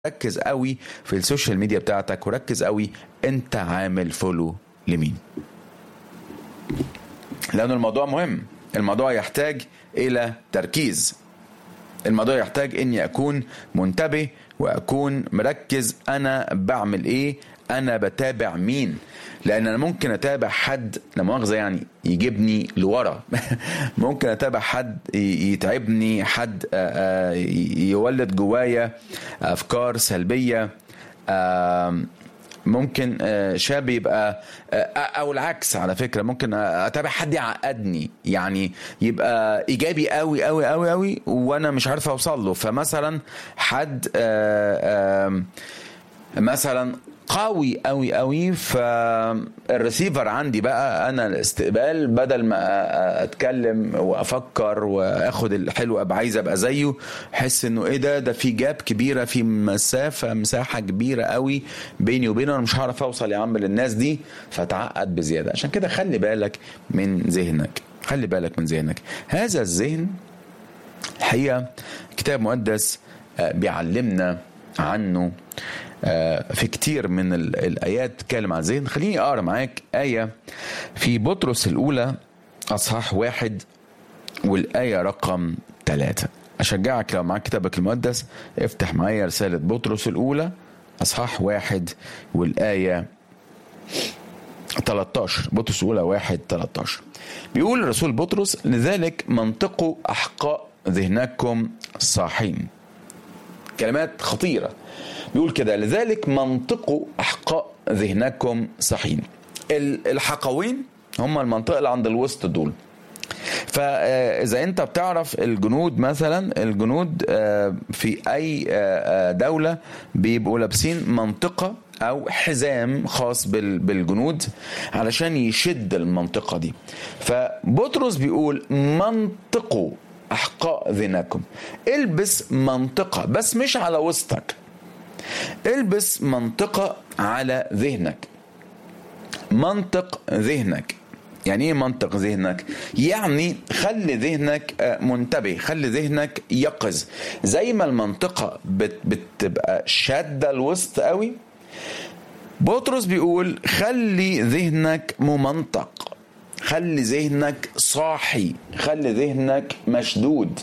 ركز قوي في السوشيال ميديا بتاعتك وركز قوي انت عامل فولو لمين لأن الموضوع مهم الموضوع يحتاج إلى تركيز الموضوع يحتاج اني اكون منتبه واكون مركز انا بعمل ايه انا بتابع مين لان انا ممكن اتابع حد لا مؤاخذه يعني يجيبني لورا ممكن اتابع حد يتعبني حد يولد جوايا افكار سلبيه ممكن شاب يبقى او العكس على فكره ممكن اتابع حد يعقدني يعني يبقى ايجابي قوي قوي قوي قوي وانا مش عارف اوصل له فمثلا حد مثلا قوي قوي قوي فالريسيفر عندي بقى انا الاستقبال بدل ما اتكلم وافكر واخد الحلو ابقى عايز ابقى زيه احس انه ايه ده ده في جاب كبيره في مسافه مساحه كبيره قوي بيني وبينه انا مش هعرف اوصل يا عم للناس دي فتعقد بزياده عشان كده خلي بالك من ذهنك خلي بالك من ذهنك هذا الذهن الحقيقه كتاب مقدس بيعلمنا عنه في كتير من الآيات تتكلم عن الذهن خليني أقرأ معاك آية في بطرس الأولى أصحاح واحد والآية رقم ثلاثة أشجعك لو معاك كتابك المقدس افتح معايا رسالة بطرس الأولى أصحاح واحد والآية 13 بطرس الأولى واحد 13 بيقول الرسول بطرس لذلك منطقوا أحقاء ذهنكم صاحين كلمات خطيرة بيقول كده لذلك منطقوا أحقاء ذهنكم صحين الحقوين هم المنطقة اللي عند الوسط دول فإذا أنت بتعرف الجنود مثلا الجنود في أي دولة بيبقوا لابسين منطقة أو حزام خاص بالجنود علشان يشد المنطقة دي فبطرس بيقول منطقوا أحقاء ذهنكم البس منطقة بس مش على وسطك البس منطقة على ذهنك منطق ذهنك يعني ايه منطق ذهنك يعني خلي ذهنك منتبه خلي ذهنك يقظ زي ما المنطقة بت بتبقى شادة الوسط قوي بطرس بيقول خلي ذهنك ممنطق خلي ذهنك صاحي خلي ذهنك مشدود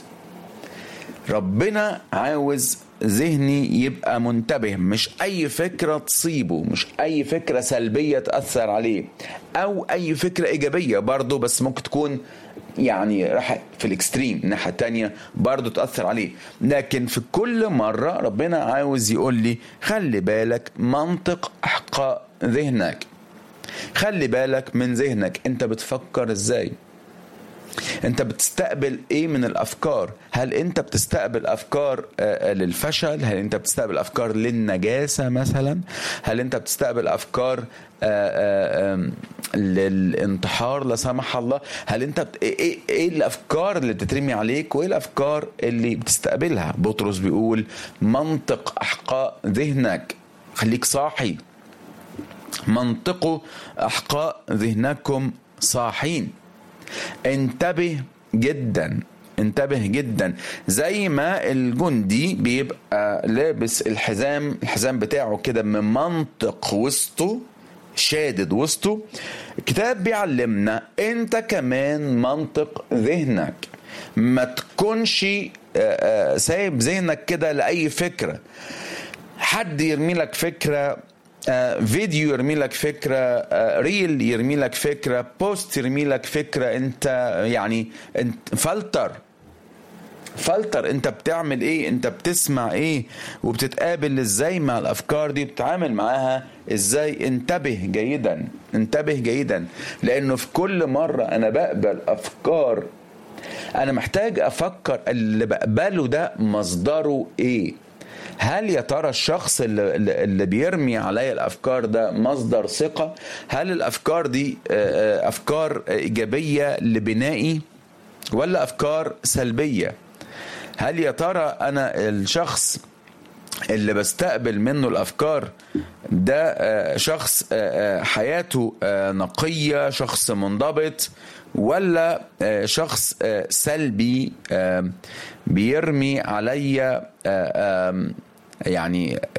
ربنا عاوز ذهني يبقى منتبه مش اي فكره تصيبه مش اي فكره سلبيه تاثر عليه او اي فكره ايجابيه برضه بس ممكن تكون يعني راح في الاكستريم الناحيه التانية برضه تاثر عليه لكن في كل مره ربنا عاوز يقول لي خلي بالك منطق احقاء ذهنك خلي بالك من ذهنك انت بتفكر ازاي انت بتستقبل ايه من الافكار هل انت بتستقبل افكار للفشل هل انت بتستقبل افكار للنجاسه مثلا هل انت بتستقبل افكار للانتحار لا سمح الله هل انت بت... ايه ايه الافكار اللي بتترمي عليك وايه الافكار اللي بتستقبلها بطرس بيقول منطق احقاء ذهنك خليك صاحي منطقوا احقاء ذهنكم صاحين انتبه جدا انتبه جدا زي ما الجندي بيبقى لابس الحزام الحزام بتاعه كده من منطق وسطه شادد وسطه الكتاب بيعلمنا انت كمان منطق ذهنك ما تكونش سايب ذهنك كده لاي فكره حد يرمي لك فكره فيديو يرمي لك فكرة ريل يرمي لك فكرة بوست يرمي لك فكرة انت يعني انت فلتر فلتر انت بتعمل ايه انت بتسمع ايه وبتتقابل ازاي مع الافكار دي بتتعامل معاها ازاي انتبه جيدا انتبه جيدا لانه في كل مرة انا بقبل افكار انا محتاج افكر اللي بقبله ده مصدره ايه هل يا ترى الشخص اللي, اللي بيرمي عليا الافكار ده مصدر ثقه هل الافكار دي افكار ايجابيه لبنائي ولا افكار سلبيه هل يا ترى انا الشخص اللي بستقبل منه الافكار ده شخص حياته نقيه شخص منضبط ولا شخص سلبي بيرمي عليا يعني